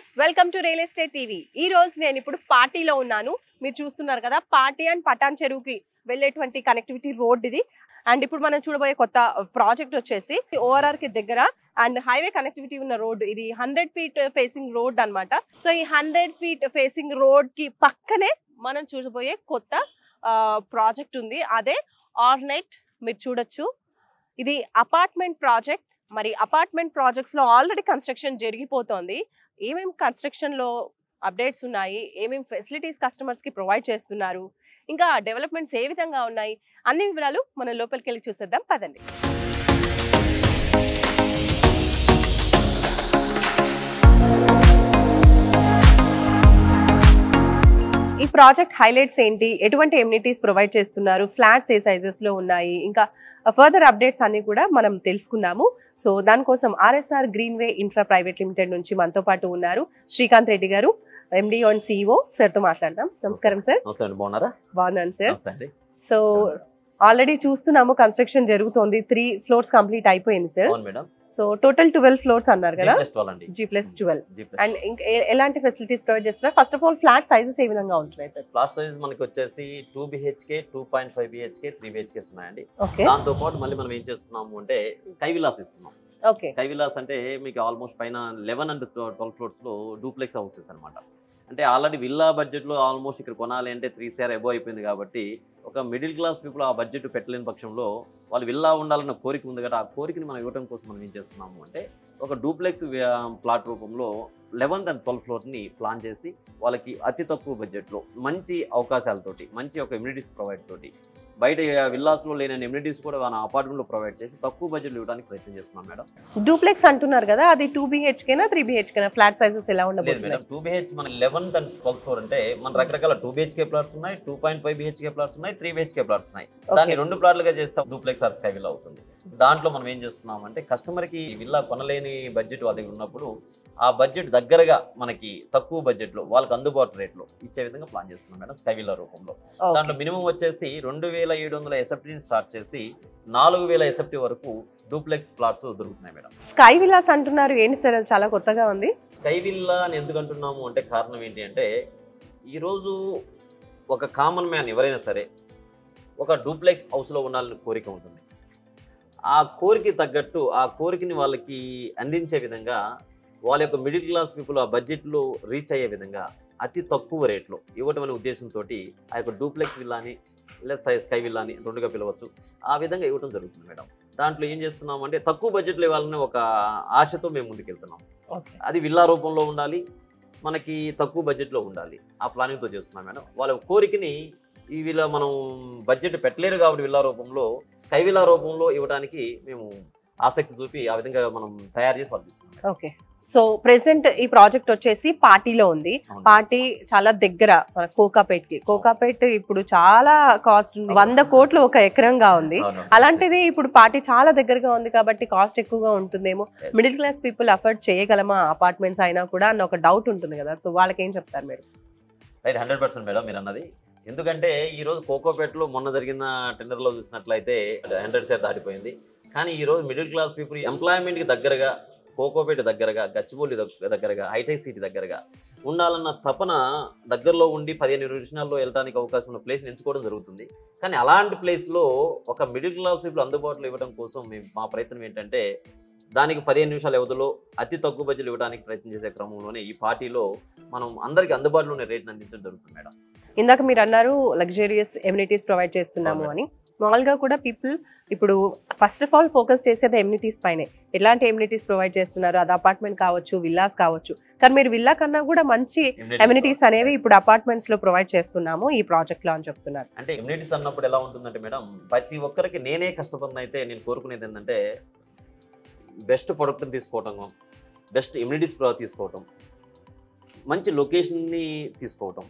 Welcome to real estate TV ఈ రోజు నేను ఇప్పుడు పార్టీలో ఉన్నాను మీరు చూస్తున్నారు కదా పార్టీ అండ్ పటాన్ చెరువుకి వెళ్ళేటువంటి కనెక్టివిటీ రోడ్ ఇది అండ్ ఇప్పుడు మనం చూడబోయే కొత్త ప్రాజెక్ట్ వచ్చేసి ఓఆర్ఆర్ కి దగ్గర అండ్ హైవే కనెక్టివిటీ ఉన్న రోడ్ ఇది హండ్రెడ్ ఫీట్ ఫేసింగ్ రోడ్ అన్నమాట సో ఈ హండ్రెడ్ ఫీట్ ఫేసింగ్ రోడ్ కి పక్కనే మనం చూడబోయే కొత్త ప్రాజెక్ట్ ఉంది అదే ఆర్నైట్ మీరు చూడొచ్చు ఇది అపార్ట్మెంట్ ప్రాజెక్ట్ మరి అపార్ట్మెంట్ ప్రాజెక్ట్స్ లో ఆల్రెడీ కన్స్ట్రక్షన్ జరిగిపోతోంది ఏమేమి కన్స్ట్రక్షన్ లో అప్డేట్స్ ఉన్నాయి ఏమేమి ఫెసిలిటీస్ కస్టమర్స్ కి ప్రొవైడ్ చేస్తున్నారు ఇంకా డెవలప్మెంట్స్ ఏ విధంగా ఉన్నాయి అన్ని వివరాలు మనం లోపలికి వెళ్ళి చూసేద్దాం పదండి ఈ ప్రాజెక్ట్ హైలైట్స్ ఏంటి ఎటువంటి ఎమ్యూనిటీస్ ప్రొవైడ్ చేస్తున్నారు ఫ్లాట్స్ ఏ సైజెస్ లో ఉన్నాయి ఇంకా ఫర్దర్ అప్డేట్స్ అన్ని కూడా మనం తెలుసుకుందాము సో దానికోసం RSR Greenway infra private limited నుంచి మనతో పాటు ఉన్నారు శ్రీకాంత్ రెడ్డి గారు ఎండి ఆన్ సిఇఓ సార్ తో మాట్లాడదాం నమస్కారం సార్ నమస్తే అండి బాగున్నారా బాగున్నాను సార్ నమస్తే అండి సో ఆల్రెడీ చూస్తున్నాము కన్స్ట్రక్షన్ జరుగుతోంది త్రీ ఫ్లోర్స్ కంప్లీట్ అయిపోయింది సార్ అవును madam so total twelve floors అన్నారు కదా ఫెస్టివల్ అండి G plus twelve G and ఇంకా ఎ- ఎలాంటి ఫెసిలిటీస్ ప్రొవైడ్ చేస్తున్నారు first of all flat sizes ఏ విధంగా ఉంటున్నాయి సార్ ప్లాట్ సైజ్ మనకి వచ్చేసి two BHK two point five BHK three BHKs ఉన్నాయండి ఓకే దాంతో పాటు మళ్ళీ మనం ఏం చేస్తున్నాము అంటే స్కై విలాస్ ఇస్తున్నాం ఓకే స్కై విలాస్ అంటే మీకు ఆల్మోస్ట్ పైన లెవెన్ అండ్ ట్వెల్వ్ ఫ్లోర్స్ లో డూప్లెక్స్ హౌసెస్ అన్నమాట అంటే ఆల్రెడీ విల్లా బడ్జెట్ లో ఆల్మోస్ట్ ఇక్కడ కొనాలి అంటే త్రీ సిఆర్ ఎబో అయిపోయింది కాబట్టి ఒక మిడిల్ క్లాస్ పీపుల్ ఆ బడ్జెట్ పెట్టలేని పక్షంలో వాళ్ళు విల్లా ఉండాలన్న కోరిక ఉంది కదా ఆ కోరికని మనం ఇవ్వడం కోసం మనం ఏం చేస్తున్నాము అంటే ఒక డూప్లెక్స్ ప్లాట్ రూపంలో లెవెన్త్ అండ్ ట్వెల్త్ ఫ్లోర్ని ప్లాన్ చేసి వాళ్ళకి అతి తక్కువ బడ్జెట్లో మంచి అవకాశాలతోటి మంచి ఒక ఇమ్యూనిటీస్ ప్రొవైడ్ తోటి బయట విల్లాస్లో లేని ఇమ్యూనిటీస్ కూడా మన అపార్ట్మెంట్లో ప్రొవైడ్ చేసి తక్కువ బడ్జెట్లో ఇవ్వడానికి ప్రయత్నం చేస్తున్నాం మేడం డూప్లెక్స్ అంటున్నారు కదా అది టూ బిహెచ్కేనా త్రీ బిహెచ్కేనా ఫ్లాట్ సైజెస్ ఎలా లేదు ఉండబోతున్నాయి మేడం టూ బిహెచ్ మన లెవెన్త్ అండ్ ట్వెల్త్ ఫ్లోర్ అంటే మన రకరకాల టూ బిహెచ్కే ప్లాట్స్ ఉన్నాయి two point five BHK plots ఉన్నాయి త్రీ బిహెచ్కే ప్లాట్స్ ఉన్నాయి దాన్ని రెండు ప్లాట్లుగా చేస్తాం డూప్లెక్స్ ఆర్ స్కై విల్లా అవుతుంది దాంట్లో మనం ఏం చేస్తున్నాం అంటే కస్టమర్ కి విల్లా కొనలేని బడ్జెట్ వాళ్ళ దగ్గర ఉన్నప్పుడు ఆ బడ్జెట్ దగ్గరగా మనకి తక్కువ బడ్జెట్ లో వాళ్ళకి అందుబాటు రేట్ లో ఇచ్చే విధంగా ప్లాన్ చేస్తున్నాం మేడం స్కై విల్లా రూపంలో దాంట్లో మినిమం వచ్చేసి రెండు వేల ఏడు వందల ఎసెప్టీని స్టార్ట్ చేసి నాలుగు వేల ఎసెప్టీ వరకు డూప్లెక్స్ ప్లాట్స్ దొరుకుతున్నాయి మేడం స్కై విలాస్ అంటున్నారు ఏంటి సార్ అది చాలా కొత్తగా ఉంది స్కై విల్లా అని ఎందుకు అంటున్నాము అంటే కారణం ఏంటి అంటే ఈరోజు ఒక కామన్ మ్యాన్ ఎవరైనా సరే ఒక డూప్లెక్స్ హౌస్లో ఉండాలని కోరిక ఉంటుంది ఆ కోరిక తగ్గట్టు ఆ కోరికని వాళ్ళకి అందించే విధంగా వాళ్ళ యొక్క మిడిల్ క్లాస్ పీపుల్ ఆ బడ్జెట్లో రీచ్ అయ్యే విధంగా అతి తక్కువ రేట్లో ఇవ్వటం అనే ఉద్దేశంతో ఆ యొక్క డూప్లెక్స్ విల్లాని లేదా సై స్కై విల్లాని రెండుగా పిలవచ్చు ఆ విధంగా ఇవ్వటం జరుగుతుంది మేడం దాంట్లో ఏం చేస్తున్నాం అంటే తక్కువ బడ్జెట్లో ఇవ్వాలనే ఒక ఆశతో మేము ముందుకెళ్తున్నాం ఓకే అది విల్లా రూపంలో ఉండాలి మనకి తక్కువ బడ్జెట్లో ఉండాలి ఆ ప్లానింగ్తో చేస్తున్నాం మేడం వాళ్ళ కోరికని ఈ విలా మనం బడ్జెట్ పెట్టలేరు కాబట్టి విల్లా రూపంలో స్కై విల్లా రూపంలో ఇవ్వడానికి మేము ఆసక్తి చూపి ఆ విధంగా మనం తయారు చేసి పంపిస్తున్నాం మేడం. ఓకే సో ప్రెసెంట్ ఈ ప్రాజెక్ట్ వచ్చేసి పార్టీలో ఉంది అవును. పార్టీ చాలా దగ్గర మన కోకాపేట్ కి కోకాపేట్ ఇప్పుడు చాలా కాస్ట్ ఉంది వంద కోట్లు ఒక ఎకరంగా ఉంది అవును. అలాంటిది ఇప్పుడు పార్టీ చాలా దగ్గరగా ఉంది కాబట్టి కాస్ట్ ఎక్కువగా ఉంటుందేమో Yes. Middle class people afford చేయగలమా అపార్ట్మెంట్స్ అయినా కూడా అన్న ఒక డౌట్ ఉంటుంది కదా సో వాళ్ళకి ఏం చెప్తారు మీరు రైట్ హండ్రెడ్ పర్సెంట్ మేడం మీరు అన్నది ఎందుకంటే ఈ రోజు కోకోపేటలో మొన్న జరిగిన టెండర్లో చూసినట్లయితే హండ్రెడ్ షేర్ దాటిపోయింది కానీ ఈ రోజు మిడిల్ క్లాస్ పీపుల్ ఎంప్లాయ్మెంట్కి దగ్గరగా కోకోపేట దగ్గరగా గచ్చిబౌలి దగ్గ- దగ్గరగా హైటెక్ సిటీ దగ్గరగా ఉండాలన్న తపన దగ్గరలో ఉండి పదిహేను నిమిషాల్లో వెళ్ళడానికి అవకాశం ఉన్న ప్లేస్ని ఎంచుకోవడం జరుగుతుంది కానీ అలాంటి ప్లేస్లో ఒక మిడిల్ క్లాస్ పీపుల్ అందుబాటులో ఇవ్వడం కోసం మేము మా ప్రయత్నం ఏంటంటే దానికి పదిహేను నిమిషాల వ్యవధిలో అతి తక్కువ బడ్జెట్ ఇవ్వడానికి ప్రయత్నం చేసే క్రమంలోనే ఈ పార్టీలో మనం అందరికి అందుబాటులో ఉన్న రేట్ని అందించడం జరుగుతుంది మేడం ఇందాక మీరు అన్నారు లగ్జరియస్ ఎమ్యూనిటీస్ ప్రొవైడ్ చేస్తున్నాము అవును. అని మామూలుగా కూడా పీపుల్ ఇప్పుడు ఫస్ట్ ఆఫ్ ఆల్ ఫోకస్ చేసేది ఎమ్యూనిటీస్ పైనే ఎలాంటి ఎమ్యూనిటీస్ ప్రొవైడ్ చేస్తున్నారు అది అపార్ట్మెంట్ కావచ్చు విల్లాస్ కావచ్చు కానీ మీరు విల్లా కన్నా కూడా మంచి ఎమ్యూనిటీస్ అనేవి ఇప్పుడు అపార్ట్మెంట్స్ లో ప్రొవైడ్ చేస్తున్నాము ఈ ప్రాజెక్ట్ లో అని చెప్తున్నారు అంటే ఇమ్యూనిటీస్ అన్నప్పుడు ఎలా ఉంటుందంటే మేడం ప్రతి ఒక్కరికి నేనే కష్టపడిన అయితే నేను కోరుకునేది ఏంటంటే బెస్ట్ ప్రొడక్ట్ని తీసుకోవటం బెస్ట్ ఇమ్యూనిటీస్ తీసుకోవటం మంచి లొకేషన్ని తీసుకోవటం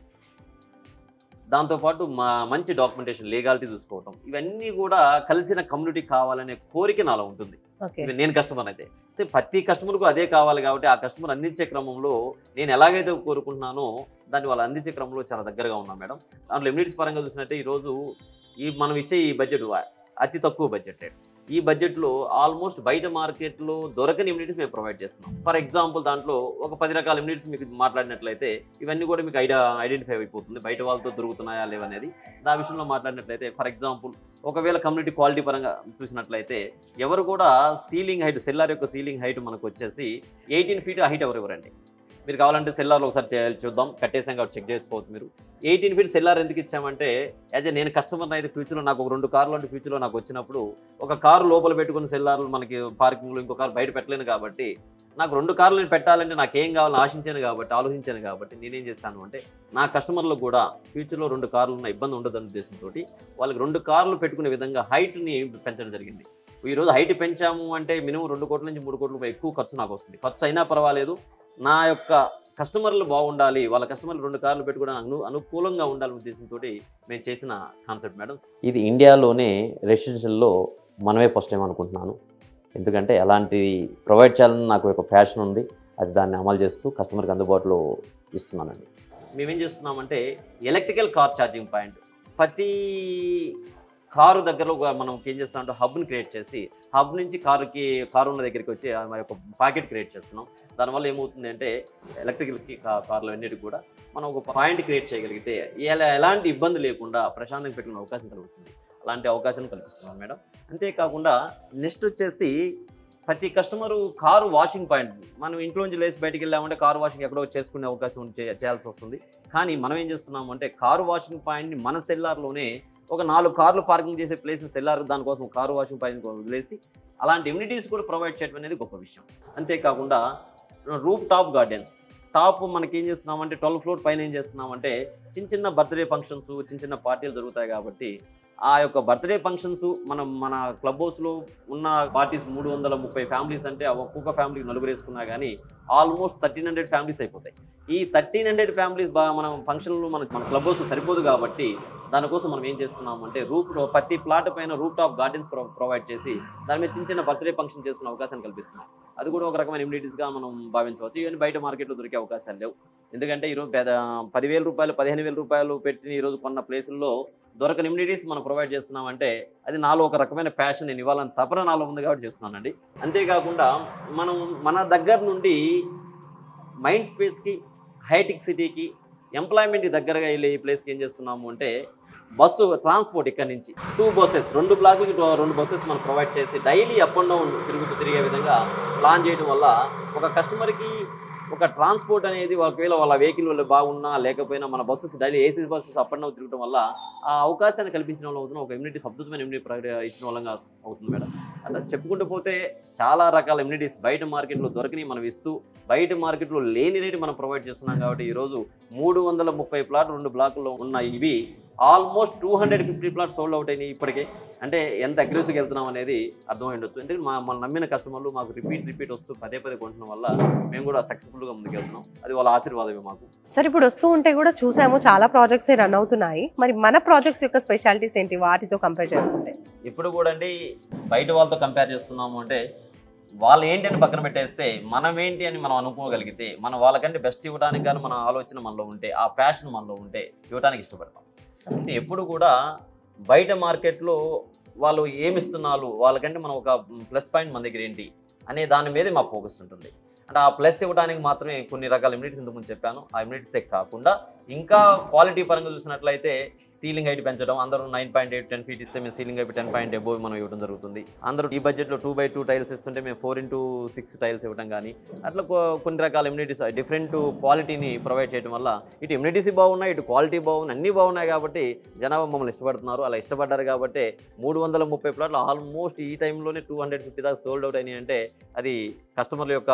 దాంతోపాటు మా మంచి డాక్యుమెంటేషన్ లీగాలిటీ చూసుకోవటం ఇవన్నీ కూడా కలిసిన కమ్యూనిటీ కావాలనే కోరిక నాలో ఉంటుంది ఓకే ఇవి నేను కస్టమర్ అయితే సో ప్రతి కస్టమర్కు అదే కావాలి కాబట్టి ఆ కస్టమర్ అందించే క్రమంలో నేను ఎలాగైతే కోరుకుంటున్నానో దాన్ని వాళ్ళు అందించే క్రమంలో చాలా దగ్గరగా ఉన్నాం మేడం దాంట్లో ఇమ్యూనిటీస్ పరంగా చూసినట్టే ఈరోజు ఈ మనం ఇచ్చే ఈ బడ్జెట్ అతి తక్కువ బడ్జెట్ ఈ బడ్జెట్లో ఆల్మోస్ట్ బయట మార్కెట్లో దొరకని ఇమ్యూనిటీస్ మేము ప్రొవైడ్ చేస్తున్నాం ఫర్ ఎగ్జాంపుల్ దాంట్లో ఒక పది రకాల ఇమ్యూనిటీస్ మీకు మాట్లాడినట్లయితే ఇవన్నీ కూడా మీకు ఐడియా ఐడెంటిఫై అయిపోతుంది బయట వాళ్ళతో దొరుకుతున్నాయా లేవనేది ఆ విషయంలో మాట్లాడినట్లయితే ఫర్ ఎగ్జాంపుల్ ఒకవేళ కమ్యూనిటీ క్వాలిటీ పరంగా చూసినట్లయితే ఎవరు కూడా సీలింగ్ హైట్ సెల్లార్ యొక్క సీలింగ్ హైట్ మనకు వచ్చేసి ఎయిటీన్ ఫీట్ హైట్ ఎవరు ఎవరండి మీరు కావాలంటే సెల్లార్లో ఒకసారి చే- చూద్దాం కట్టేసాం కాబట్టి చెక్ చేసుకోవచ్చు మీరు ఎయిటీన్ ఫీట్ సెల్లార్ ఎందుకు ఇచ్చామంటే యాజ్ ఏ నేను కస్టమర్ అయితే ఫ్యూచర్లో నాకు ఒక రెండు కార్లు అంటే ఫ్యూచర్లో నాకు వచ్చినప్పుడు ఒక కారు లోపల పెట్టుకున్న సెల్లార్లు మనకి పార్కింగ్లో ఇంకో కారు బయట పెట్టలేను కాబట్టి నాకు రెండు కార్లు నేను పెట్టాలంటే నాకు ఏం కావాలని ఆశించాను కాబట్టి ఆలోచించాను కాబట్టి నేనేం చేశాను అంటే నా కస్టమర్లకు కూడా ఫ్యూచర్లో రెండు కార్లు ఉన్న ఇబ్బంది ఉండదన్న ఉద్దేశంతో వాళ్ళకి రెండు కార్లు పెట్టుకునే విధంగా హైట్ని పెంచడం జరిగింది ఈ రోజు హైట్ పెంచాము అంటే మినిమం రెండు కోట్ల నుంచి మూడు కోట్ల రూపాయలు ఎక్కువ ఖర్చు నాకు వస్తుంది ఖర్చు అయినా పర్వాలేదు నా యొక్క కస్టమర్లు బాగుండాలి వాళ్ళ కస్టమర్లు రెండు కార్లు పెట్టుకోవడానికి అను అనుకూలంగా ఉండాలనే ఉద్దేశంతో మేము చేసిన కాన్సెప్ట్ మేడం ఇది ఇండియాలోనే రెసిడెన్షియల్లో మనమే ఫస్ట్ టైం అనుకుంటున్నాను ఎందుకంటే అలాంటి ప్రొవైడ్ చేయాలని నాకు ఒక ప్యాషన్ ఉంది అది దాన్ని అమలు చేస్తూ కస్టమర్కి అందుబాటులో ఇస్తున్నానండి మేమేం చేస్తున్నామంటే ఎలక్ట్రికల్ కార్ ఛార్జింగ్ పాయింట్ ప్రతి కారు దగ్గర ఒక మనం ఏం చేస్తామంటే హబ్ని క్రియేట్ చేసి హబ్ నుంచి కారుకి కారు ఉన్న దగ్గరికి వచ్చి ఆ యొక్క పాకెట్ క్రియేట్ చేస్తున్నాం దానివల్ల ఏమవుతుంది అంటే ఎలక్ట్రికల్కి కార్లు అన్నిటికి కూడా మనం ఒక పాయింట్ క్రియేట్ చేయగలిగితే ఎలా ఎలాంటి ఇబ్బంది లేకుండా ప్రశాంతంగా పెట్టుకునే అవకాశం కలుగుతుంది అలాంటి అవకాశం కల్పిస్తున్నాం మేడం అంతేకాకుండా నెక్స్ట్ వచ్చేసి ప్రతి కస్టమరు కారు వాషింగ్ పాయింట్ మనం ఇంట్లో నుంచి లేచి బయటికి వెళ్ళామంటే కారు వాషింగ్ ఎక్కడో చేసుకునే అవకాశం ఉంటే చేయాల్సి వస్తుంది కానీ మనం ఏం చేస్తున్నాము అంటే కారు వాషింగ్ పాయింట్ని మన సెల్లార్లోనే ఒక నాలుగు కార్లు పార్కింగ్ చేసే ప్లేస్ సెల్లార్ దానికోసం కారు వాషింగ్ పాయింట్ వదిలేసి అలాంటి ఇమ్యూనిటీస్ కూడా ప్రొవైడ్ చేయడం అనేది గొప్ప విషయం అంతేకాకుండా రూప్ టాప్ గార్డెన్స్ టాప్ మనకి ఏం చేస్తున్నామంటే ట్వెల్వ్ ఫ్లోర్ పైన ఏం చేస్తున్నామంటే చిన్న చిన్న బర్త్డే ఫంక్షన్స్ చిన్న చిన్న పార్టీలు జరుగుతాయి కాబట్టి ఆ యొక్క బర్త్డే ఫంక్షన్స్ మనం మన క్లబ్ హౌస్లో ఉన్న పార్టీస్ మూడు వందల ముప్పై ఫ్యామిలీస్ అంటే ఆ ఒక్కొక్క ఫ్యామిలీకి నలుగురు వేసుకున్నా కానీ ఆల్మోస్ట్ థర్టీన్ హండ్రెడ్ ఫ్యామిలీస్ అయిపోతాయి ఈ థర్టీన్ హండ్రెడ్ ఫ్యామిలీస్ బాగా మనం ఫంక్షన్లు మన మన క్లబ్ హౌస్ సరిపోదు కాబట్టి దానికోసం మనం ఏం చేస్తున్నాం అంటే రూప్ ప్రతి ప్లాట్ పైన రూప్ టాప్ గార్డెన్స్ ప్రొవైడ్ చేసి దాని మీద చిన్న చిన్న బర్త్డే ఫంక్షన్ చేసుకునే అవకాశాన్ని కల్పిస్తున్నాం అది కూడా ఒక రకమైన ఇమ్యూనిటీస్గా మనం భావించవచ్చు ఇవన్నీ బయట మార్కెట్లో దొరికే అవకాశాలు లేవు ఎందుకంటే ఈరోజు పెద్ద పదివేల రూపాయలు పదిహేను వేల రూపాయలు పెట్టి ఈరోజు కొన్న ప్లేసుల్లో దొరకని ఇమ్యూనిటీస్ మనం ప్రొవైడ్ చేస్తున్నామంటే అది నాలో ఒక రకమైన ప్యాషన్ నేను ఇవ్వాలని తపన నాలో ఉంది కాబట్టి చేస్తున్నానండి అంతేకాకుండా మనం మన దగ్గర నుండి మైండ్ స్పేస్కి హైటెక్ సిటీకి ఎంప్లాయ్మెంట్కి దగ్గరగా వెళ్ళే ఈ ప్లేస్కి ఏం చేస్తున్నాము అంటే బస్సు ట్రాన్స్పోర్ట్ ఇక్కడ నుంచి టూ బస్సెస్ రెండు బ్లాక్లకి టూ- రెండు బస్సెస్ మనం ప్రొవైడ్ చేసి డైలీ అప్ అండ్ డౌన్ తిరుగుతూ తిరిగే విధంగా ప్లాన్ చేయడం వల్ల ఒక కస్టమర్కి ఒక ట్రాన్స్పోర్ట్ అనేది ఒకవేళ వాళ్ళ వెహికల్ వల్ల బాగున్నా లేకపోయినా మన buses daily AC buses up and down తిరగడం వల్ల ఆ అవకాశాన్ని కల్పించడం వల్ల అవుతుంది ఒక ఇమ్యూనిటీ అద్భుతమైన ఇమ్యూనిటీ ప్రక్రియ ఇచ్చిన వాళ్ళంగా అవుతుంది మేడం అట్లా చెప్పుకుంటూ పోతే చాలా రకాల ఇమ్యూనిటీస్ బయట మార్కెట్లో దొరకని మనం ఇస్తూ బయట మార్కెట్లో లేని రేటు మనం ప్రొవైడ్ చేస్తున్నాం కాబట్టి ఈరోజు మూడు వందల ముప్పై ప్లాట్ రెండు బ్లాకుల్లో ఉన్న ఇవి almost two hundred fifty plot sold out అయినాయి ఇప్పటికే అంటే ఎంత అగ్రెసివ్గా వెళ్తున్నాం అనేది అర్థమై ఉండొచ్చు ఎందుకంటే మా మన నమ్మిన కస్టమర్లు మాకు రిపీట్ రిపీట్ వస్తూ పదే పదే కొంటున్న వల్ల మేము కూడా సక్సెస్ఫుల్గా ముందుకెళ్తున్నాం అది వాళ్ళ ఆశీర్వాదమే మాకు సార్ ఇప్పుడు వస్తూ ఉంటే కూడా చూసాము చాలా ప్రాజెక్ట్స్ రన్ అవుతున్నాయి మరి మన ప్రాజెక్ట్స్ యొక్క స్పెషాలిటీస్ ఏంటి వాటితో కంపేర్ చేసుకుంటే ఇప్పుడు కూడా అండి బయట వాళ్ళతో కంపేర్ చేస్తున్నాము అంటే వాళ్ళు ఏంటి అని పక్కన పెట్టేస్తే మనం ఏంటి అని మనం అనుకోగలిగితే మనం వాళ్ళకంటే బెస్ట్ ఇవ్వడానికి కానీ మన ఆలోచన మనలో ఉంటే ఆ ప్యాషన్ మనలో ఉంటే ఇవ్వడానికి ఇష్టపడతాం అంటే ఎప్పుడు కూడా బయట మార్కెట్లో వాళ్ళు ఏమి ఇస్తున్నారు వాళ్ళకంటే మనం ఒక ప్లస్ పాయింట్ మన దగ్గర ఏంటి అనే దాని మీదే మా ఫోకస్ ఉంటుంది అంటే ఆ ప్లస్ ఇవ్వడానికి మాత్రమే కొన్ని రకాల ఇమ్యూనిటీస్ ఇంతకు ముందు చెప్పాను ఆ ఇమ్యూనిటీసే కాకుండా ఇంకా క్వాలిటీ పరంగా చూసినట్లయితే సీలింగ్ హైట్ పెంచడం అందరూ nine point eight ten feet ఇస్తే మేము ceiling height ten point above మనం ఇవ్వడం జరుగుతుంది అందరూ ఈ బడ్జెట్లో టూ బై టూ టైల్స్ ఇస్తుంటే మేము ఫోర్ ఇంటూ సిక్స్ టైల్స్ ఇవ్వడం కానీ అట్లా కొ- కొన్ని రకాల ఇమ్యూనిటీస్ డిఫరెంట్ క్వాలిటీని ప్రొవైడ్ చేయడం వల్ల ఇటు ఇమ్యూనిటీస్ బాగున్నాయి ఇటు క్వాలిటీ బాగున్నాయి అన్నీ బాగున్నాయి కాబట్టి జనాభా మమ్మల్ని ఇష్టపడుతున్నారు అలా ఇష్టపడ్డారు కాబట్టి మూడు వందల ముప్పై ప్లాట్లు ఆల్మోస్ట్ ఈ టైంలోనే టూ హండ్రెడ్ ఫిఫ్టీ దాకా సోల్డ్ అవుట్ అయినాయి అంటే అది కస్టమర్ల యొక్క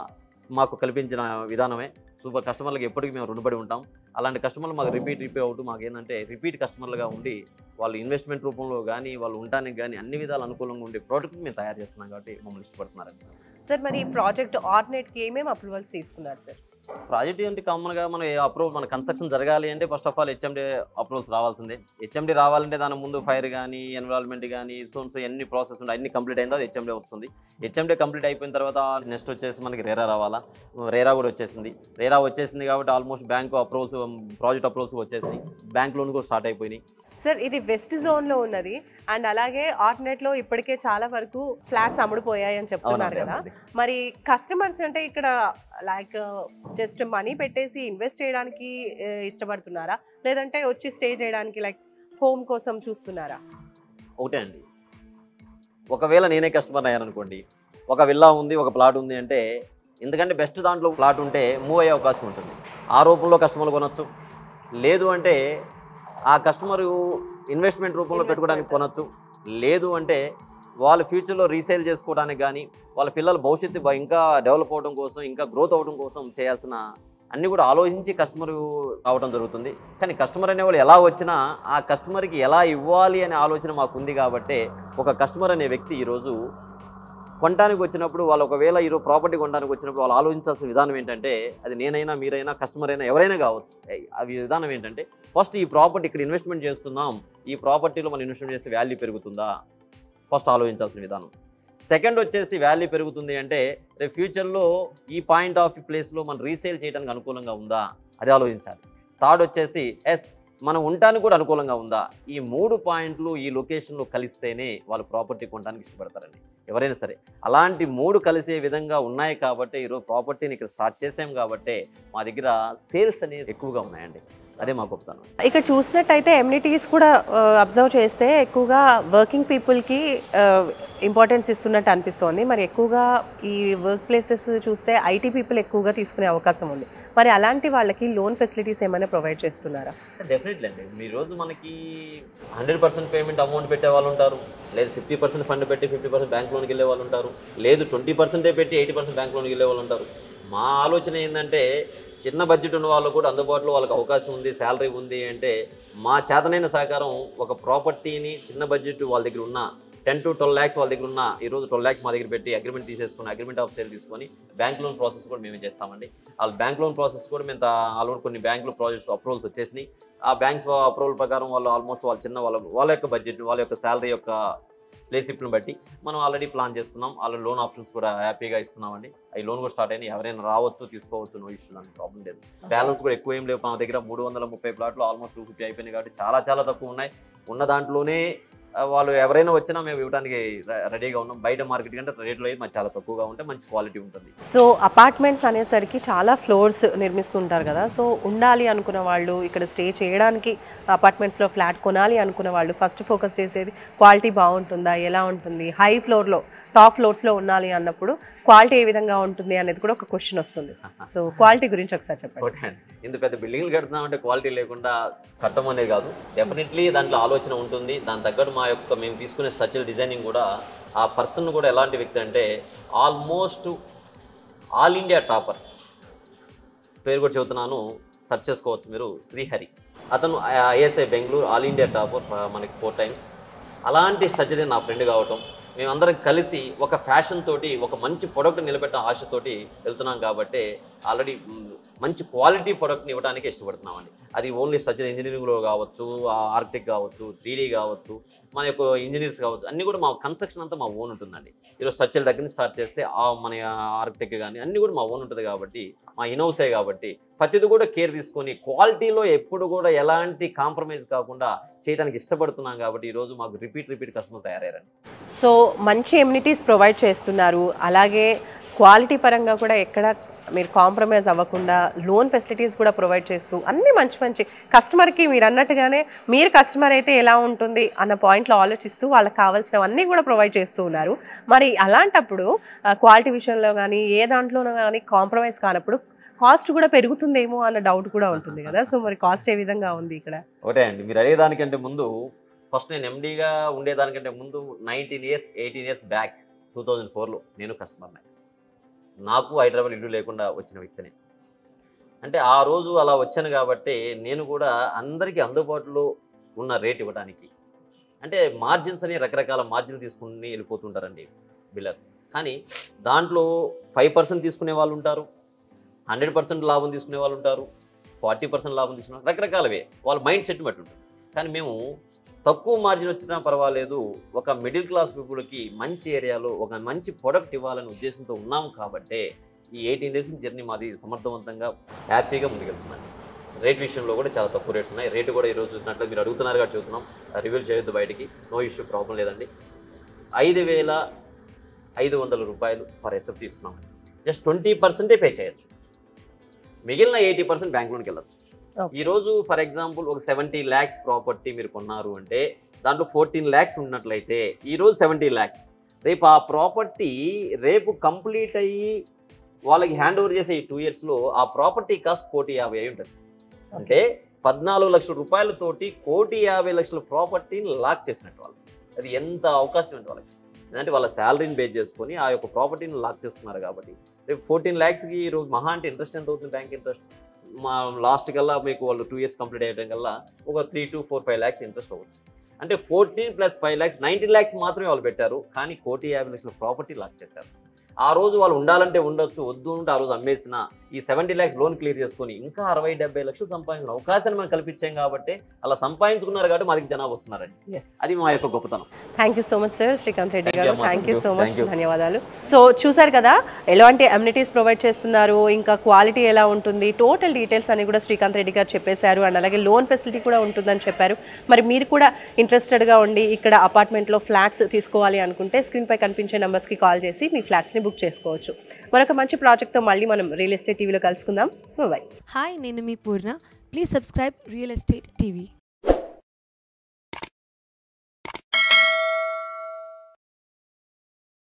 మాకు కల్పించిన విధానమే సూపర్ కస్టమర్లకు ఎప్పటికీ మేము రుణపడి ఉంటాం అలాంటి కస్టమర్లు మాకు రిపీట్ రిపీట్ అవుతూ మాకు ఏంటంటే రిపీట్ కస్టమర్లుగా ఉండి వాళ్ళు ఇన్వెస్ట్మెంట్ రూపంలో కానీ వాళ్ళు ఉండడానికి కానీ అన్ని విధాలు అనుకూలంగా ఉండే ప్రోడక్ట్ మేము తయారు చేస్తున్నాం కాబట్టి మమ్మల్ని ఇష్టపడుతున్నారండి సార్ మరి ఈ ప్రాజెక్ట్ ఆర్డినేట్కి ఏమేమి అప్రూవల్స్ తీసుకున్నారు సార్ ప్రాజెక్ట్ అంటే కామన్గా మనం అప్రూవల్ మన కన్స్ట్రక్షన్ జరగాలి అంటే first of all HMD approvals రావాల్సిందే హెచ్ఎండి రావాలంటే దాని ముందు ఫైర్ కానీ ఎన్విరాన్మెంట్ కానీ సోన్స్ ఎన్ని ప్రాసెస్ ఉన్నాయి అన్ని కంప్లీట్ అయిందో అది హెచ్ఎండి వస్తుంది హెచ్ఎండి కంప్లీట్ అయిపోయిన తర్వాత నెక్స్ట్ వచ్చేసి మనకి రేరా రావాలా రేరా కూడా వచ్చేసింది రేరా వచ్చేసింది కాబట్టి almost bank approvals project approvals వచ్చేసినాయి బ్యాంక్ లోన్ కూడా స్టార్ట్ అయిపోయినాయి సార్ ఇది వెస్ట్ జోన్ లో ఉన్నది అండ్ అలాగే ఆర్డినేట్ లో ఇప్పటికే చాలా వరకు ఫ్లాట్స్ అమ్ముడుపోయాయి అని చెప్తున్నారు అవునండి కదా అవునండి. మరి కస్టమర్స్ అంటే ఇక్కడ లైక్ జస్ట్ మనీ పెట్టేసి ఇన్వెస్ట్ చేయడానికి ఆ, ఇష్టపడుతున్నారా లేదంటే వచ్చి స్టే చేయడానికి లైక్ హోమ్ కోసం చూస్తున్నారా ఒకటే అండి ఒకవేళ నేనే కస్టమర్ అయ్యాను అనుకోండి ఒక విల్లా ఉంది ఒక ప్లాట్ ఉంది అంటే ఎందుకంటే బెస్ట్ దాంట్లో ప్లాట్ ఉంటే మూవ్ అయ్యే అవకాశం ఉంటుంది ఆ రూపంలో కస్టమర్లు కొనొచ్చు లేదు అంటే ఆ కస్టమర్ ఇన్వెస్ట్మెంట్ రూపంలో పెట్టుకోవడానికి కొనొచ్చు లేదు అంటే వాళ్ళ ఫ్యూచర్లో రీసేల్ చేసుకోవడానికి కానీ వాళ్ళ పిల్లల భవిష్యత్తు బ- ఇంకా డెవలప్ అవడం కోసం ఇంకా గ్రోత్ అవడం కోసం చేయాల్సిన అన్నీ కూడా ఆలోచించి కస్టమర్ రావడం జరుగుతుంది కానీ కస్టమర్ అనేవాళ్ళు ఎలా వచ్చినా ఆ కస్టమర్కి ఎలా ఇవ్వాలి అనే ఆలోచన మాకు ఉంది కాబట్టి ఒక కస్టమర్ అనే వ్యక్తి ఈరోజు కొనడానికి వచ్చినప్పుడు వాళ్ళు ఒకవేళ ఈరోజు ప్రాపర్టీ కొనడానికి వచ్చినప్పుడు వాళ్ళు ఆలోచించాల్సిన విధానం ఏంటంటే అది నేనైనా మీరైనా కస్టమర్ అయినా ఎవరైనా కావచ్చు ఏ- అవి విధానం ఏంటంటే ఫస్ట్ ఈ ప్రాపర్టీ ఇక్కడ ఇన్వెస్ట్మెంట్ చేస్తున్నాం ఈ ప్రాపర్టీలో మనం ఇన్వెస్ట్మెంట్ చేస్తే వాల్యూ పెరుగుతుందా ఫస్ట్ ఆలోచించాల్సిన విధానం సెకండ్ వచ్చేసి వాల్యూ పెరుగుతుంది అంటే రేపు ఫ్యూచర్లో ఈ పాయింట్ ఆఫ్ ప్లేస్లో మనం రీసేల్ చేయడానికి అనుకూలంగా ఉందా అది ఆలోచించాలి థర్డ్ వచ్చేసి ఎస్ మనం ఉండటానికి కూడా అనుకూలంగా ఉందా ఈ మూడు పాయింట్లు ఈ లొకేషన్లో కలిస్తేనే వాళ్ళు ప్రాపర్టీ కొనడానికి ఇష్టపడతారండి ఎవరైనా సరే అలాంటి మూడు కలిసే విధంగా ఉన్నాయి కాబట్టి ఈరోజు ప్రాపర్టీని ఇక్కడ స్టార్ట్ చేసాం కాబట్టి మా దగ్గర సేల్స్ అనేది ఎక్కువగా ఉన్నాయండి అదే మా గొప్పతనం ఇక్కడ చూసినట్టయితే ఎమ్యూనిటీస్ కూడా అబ్జర్వ్ చేస్తే ఎక్కువగా వర్కింగ్ పీపుల్కి ఇంపార్టెన్స్ ఇస్తున్నట్టు అనిపిస్తోంది మరి ఎక్కువగా ఈ వర్క్ ప్లేసెస్ చూస్తే ఐటీ పీపుల్ ఎక్కువగా తీసుకునే అవకాశం ఉంది మరి అలాంటి వాళ్ళకి లోన్ ఫెసిలిటీస్ ఏమైనా ప్రొవైడ్ చేస్తున్నారా డెఫినెట్లీ అండి ఈ రోజు మనకి హండ్రెడ్ పర్సెంట్ పేమెంట్ అమౌంట్ పెట్టే వాళ్ళు ఉంటారు లేదు ఫిఫ్టీ పర్సెంట్ ఫండ్ పెట్టి ఫిఫ్టీ పర్సెంట్ బ్యాంక్ లోన్కి వెళ్ళే వాళ్ళు ఉంటారు లేదు ట్వంటీ పర్సెంటే పెట్టి ఎయిటీ పర్సెంట్ బ్యాంక్ లోన్కి వెళ్ళే వాళ్ళు ఉంటారు మా ఆలోచన ఏంటంటే చిన్న బడ్జెట్ ఉన్న వాళ్ళు కూడా అందుబాటులో వాళ్ళకి అవకాశం ఉంది శాలరీ ఉంది అంటే మా చేతనైన సహకారం ఒక ప్రాపర్టీని చిన్న బడ్జెట్ వాళ్ళ దగ్గర ఉన్న టెన్ టు ట్వెల్వ్ ల్యాక్స్ వాళ్ళ దగ్గర ఉన్న ఈ రోజు ట్వెల్వ్ ల్యాక్స్ మా దగ్గర పెట్టి అగ్రిమెంట్ తీసేసుకుని అగ్రిమెంట్ ఆఫ్ సేల్ తీసుకొని బ్యాంక్ లోన్ ప్రాసెస్ కూడా మేమే చేస్తామండి వాళ్ళ బ్యాంక్ లోన్ ప్రాసెస్ కూడా మేము ఆల్రెడీ కొన్ని బ్యాంకులో ప్రాజెక్ట్స్ అప్రూవల్స్ వచ్చేసినాయి ఆ బ్యాంక్స్ అప్రూవల్ ప్రకారం వాళ్ళు ఆల్మోస్ట్ వాళ్ళ చిన్న వాళ్ళ వాళ్ళ యొక్క బడ్జెట్ వాళ్ళ యొక్క శాలరీ యొక్క ప్లేసిప్ని బట్టి మనం ఆల్రెడీ ప్లాన్ చేస్తున్నాం వాళ్ళ లోన్ ఆప్షన్స్ కూడా హ్యాపీగా ఇస్తున్నామండి ఈ లోన్ కూడా స్టార్ట్ అయినాయి ఎవరైనా రావచ్చు తీసుకోవచ్చు నో ఇష్యూ అని ప్రాబ్లం లేదు బ్యాలెన్స్ కూడా ఎక్కువ ఏం లేవు మా దగ్గర మూడు వందల ముప్పై ప్లాట్లు ఆల్మోస్ట్ టూ ఫిఫ్టీ అయిపోయినాయి కాబట్టి చాలా చాలా తక్కువ ఉన్నాయి ఉన్న దాంట్లోనే ఆ, వాళ్ళు ఎవరైనా వచ్చినా మేము ఇవ్వడానికి రె- రెడీగా ఉన్నాం బయట మార్కెట్ కంటే రేట్లు అయితే మాకు చాలా తక్కువగా ఉంటే మంచి క్వాలిటీ ఉంటుంది సో అపార్ట్మెంట్స్ అనేసరికి చాలా ఫ్లోర్స్ నిర్మిస్తుంటారు కదా సో ఉండాలి అనుకున్న వాళ్ళు ఇక్కడ స్టే చేయడానికి అపార్ట్మెంట్స్లో ఫ్లాట్ కొనాలి అనుకున్న వాళ్ళు ఫస్ట్ ఫోకస్ చేసేది క్వాలిటీ బాగుంటుందా ఎలా ఉంటుంది హై ఫ్లోర్లో టాప్ ఫ్లోర్స్లో ఉండాలి అన్నప్పుడు క్వాలిటీ ఏ విధంగా ఉంటుంది అనేది కూడా ఒక క్వశ్చన్ వస్తుంది సో క్వాలిటీ గురించి ఒకసారి చెప్పండి ఒకటే అండి. ఇంత పెద్ద బిల్డింగ్లు కడుతున్నామంటే క్వాలిటీ లేకుండా కట్టడం అనేది కాదు డెఫినెట్లీ దాంట్లో ఆలోచన ఉంటుంది దాని తగ్గట్టు మా యొక్క మేము తీసుకునే స్ట్రక్చర్ డిజైనింగ్ కూడా ఆ పర్సన్ కూడా ఎలాంటి వ్యక్తి అంటే ఆల్మోస్ట్ ఆల్ ఇండియా టాపర్ పేరు కూడా చెబుతున్నాను సెర్చ్ చేసుకోవచ్చు మీరు శ్రీహరి అతను ISI Bengaluru all India topper మనకి ఫోర్ టైమ్స్ అలాంటి స్ట్రక్చర్ నా ఫ్రెండ్ కావటం మేమందరం కలిసి ఒక ఫ్యాషన్ తోటి ఒక మంచి ప్రొడక్ట్ నిలబెట్టిన ఆశతోటి వెళ్తున్నాం కాబట్టి ఆల్రెడీ మంచి క్వాలిటీ ప్రొడక్ట్ని ఇవ్వడానికి ఇష్టపడుతున్నామండి అది ఓన్లీ స్ట్రక్చర్ ఇంజనీరింగ్లో కావచ్చు ఆర్కిటెక్ట్ కావచ్చు త్రీడీ కావచ్చు మన యొక్క ఇంజనీర్స్ కావచ్చు అన్నీ కూడా మా కన్స్ట్రక్షన్ అంతా మా ఓన్ ఉంటుందండి ఈరోజు స్ట్రక్చర్ దగ్గర నుంచి స్టార్ట్ చేస్తే ఆ మన ఆర్కిటెక్ట్ కానీ అన్నీ కూడా మా ఓన్ ఉంటుంది కాబట్టి మా ఇనోసే కాబట్టి ప్రతిది కూడా కేర్ తీసుకొని క్వాలిటీలో ఎప్పుడు కూడా ఎలాంటి కాంప్రమైజ్ కాకుండా చేయడానికి ఇష్టపడుతున్నాం కాబట్టి ఈరోజు మాకు రిపీట్ రిపీట్ కస్టమర్ తయారయ్యారండి సో మంచి ఎమ్యూనిటీస్ ప్రొవైడ్ చేస్తున్నారు అలాగే క్వాలిటీ పరంగా కూడా ఎక్కడ మీరు కాంప్రమైజ్ అవ్వకుండా లోన్ ఫెసిలిటీస్ కూడా ప్రొవైడ్ చేస్తూ అన్ని మంచి మంచి కస్టమర్కి మీరు అన్నట్టుగానే మీరు కస్టమర్ అయితే ఎలా ఉంటుంది అన్న పాయింట్లో ఆలోచిస్తూ వాళ్ళకి కావాల్సినవన్నీ కూడా ప్రొవైడ్ చేస్తూ ఉన్నారు మరి అలాంటప్పుడు క్వాలిటీ విషయంలో కానీ ఏ దాంట్లోనూ కానీ కాంప్రమైజ్ కానప్పుడు కాస్ట్ కూడా పెరుగుతుందేమో అన్న డౌట్ కూడా ఉంటుంది కదా సో మరి కాస్ట్ ఏ విధంగా ఉంది ఇక్కడ ఒకటే అండి మీరు అడిగేదానికంటే ముందు ఫస్ట్ నేను ఎండీగా ఉండేదానికంటే ముందు nineteen years eighteen years back two thousand ఫోర్లో నేను కస్టమర్ని నాకు హైదరాబాద్ ఇల్లు లేకుండా వచ్చిన వ్యక్తిని అంటే ఆ రోజు అలా వచ్చాను కాబట్టి నేను కూడా అందరికీ అందుబాటులో ఉన్న రేట్ ఇవ్వడానికి అంటే మార్జిన్స్ అని రకరకాల మార్జిన్ తీసుకుని వెళ్ళిపోతుంటారండి బిల్లర్స్ కానీ దాంట్లో ఫైవ్ పర్సెంట్ తీసుకునే వాళ్ళు ఉంటారు హండ్రెడ్ పర్సెంట్ లాభం తీసుకునే వాళ్ళు ఉంటారు ఫార్టీ పర్సెంట్ లాభం తీసుకునే రకరకాలవే వాళ్ళ మైండ్ సెట్ బట్టి ఉంటుంది కానీ మేము తక్కువ మార్జిన్ వచ్చినా పర్వాలేదు ఒక మిడిల్ క్లాస్ పీపుల్కి మంచి ఏరియాలో ఒక మంచి ప్రొడక్ట్ ఇవ్వాలనే ఉద్దేశంతో ఉన్నాం కాబట్టే ఈ ఎయిటీన్ డేస్ జర్నీ మాది సమర్థవంతంగా హ్యాపీగా ముందుకెళ్తున్నాను రేట్ విషయంలో కూడా చాలా తక్కువ రేట్స్ ఉన్నాయి రేటు కూడా ఈరోజు చూసినట్లు మీరు అడుగుతున్నారు కాబట్టి చూస్తున్నాం రివీల్ చేయొద్దు బయటికి నో ఇష్యూ ప్రాబ్లం లేదండి ఐదు వేల ఐదు వందల రూపాయలు ఫర్ ఎస్ఎఫ్టీ ఇస్తున్నాం జస్ట్ ట్వంటీ పర్సెంటే పే చేయొచ్చు మిగిలిన ఎయిటీ పర్సెంట్ బ్యాంక్ లోన్కి వెళ్ళచ్చు Okay. ఈ రోజు ఫర్ ఎగ్జాంపుల్ ఒక సెవెంటీ ల్యాక్స్ ప్రాపర్టీ మీరు కొన్నారు అంటే దాంట్లో ఫోర్టీన్ ల్యాక్స్ ఉన్నట్లయితే ఈ రోజు సెవెంటీ ల్యాక్స్ రేపు ఆ ప్రాపర్టీ రేపు కంప్లీట్ అయ్యి వాళ్ళకి హ్యాండ్ ఓవర్ చేసే ఈ టూ ఇయర్స్లో ఆ ప్రాపర్టీ కాస్ట్ కోటి యాభై అయి ఉంటుంది అంటే పద్నాలుగు లక్షల రూపాయలతోటి కోటి యాభై లక్షల ప్రాపర్టీని లాక్ చేసినట్టు వాళ్ళు అది ఎంత అవకాశం అంటే వాళ్ళకి ఎందుకంటే వాళ్ళ శాలరీని బేస్ చేసుకొని ఆ యొక్క ప్రాపర్టీని లాక్ చేస్తున్నారు కాబట్టి రేపు ఫోర్టీన్ ల్యాక్స్కి ఈ రోజు మహా అంటే ఇంట్రెస్ట్ ఎంత అవుతుంది బ్యాంక్ ఇంట్రెస్ట్ మా లాస్ట్ కల్లా మీకు వాళ్ళు టూ ఇయర్స్ కంప్లీట్ అయ్యడం కల్లా ఒక three to four five lakhs interest అవ్వచ్చు అంటే fourteen plus five lakhs nineteen lakhs మాత్రమే వాళ్ళు పెట్టారు కానీ కోటి యాభై లక్షల ప్రాపర్టీ లాక్ చేశారు ఆ రోజు వాళ్ళు ఉండాలంటే ఉండొచ్చు వద్దు ఉంటే ఆ రోజు అమ్మేసిన ఈ సెవెంటీ ల్యాక్స్ లోన్ క్లియర్ చేసుకొని ఇంకా అరవై డెబ్బై లక్షలు సంపాదించిన అవకాశాన్ని మనం కల్పించాం కాబట్టి అలా సంపాదించుకున్నారు కాబట్టి మాదికి జనాభా వస్తున్నారండి ఎస్ అది మా యొక్క గొప్పతనం thank you so much sir Srikanth Reddy Thank you గారు అమ్మా. Thank you Thank you. So much Thank you. ధన్యవాదాలు సో చూసారు కదా ఎలాంటి అమ్యూనిటీస్ ప్రొవైడ్ చేస్తున్నారు ఇంకా క్వాలిటీ ఎలా ఉంటుంది టోటల్ డీటెయిల్స్ అని కూడా శ్రీకాంత్ రెడ్డి గారు చెప్పేశారు అండ్ అలాగే లోన్ ఫెసిలిటీ కూడా ఉంటుందని చెప్పారు మరి మీరు కూడా ఇంట్రెస్టెడ్గా ఉండి ఇక్కడ అపార్ట్మెంట్లో ఫ్లాట్స్ తీసుకోవాలి అనుకుంటే స్క్రీన్పై కనిపించే నెంబర్స్కి కాల్ చేసి మీ ఫ్లాట్స్ని బుక్ చేసుకోవచ్చు మరొక మంచి ప్రాజెక్ట్తో మళ్ళీ మనం రియల్ ఎస్టేట్ టీవీలో కలుసుకుందాం బాయ్ హాయ్ నేను మీ Purna please subscribe real estate TV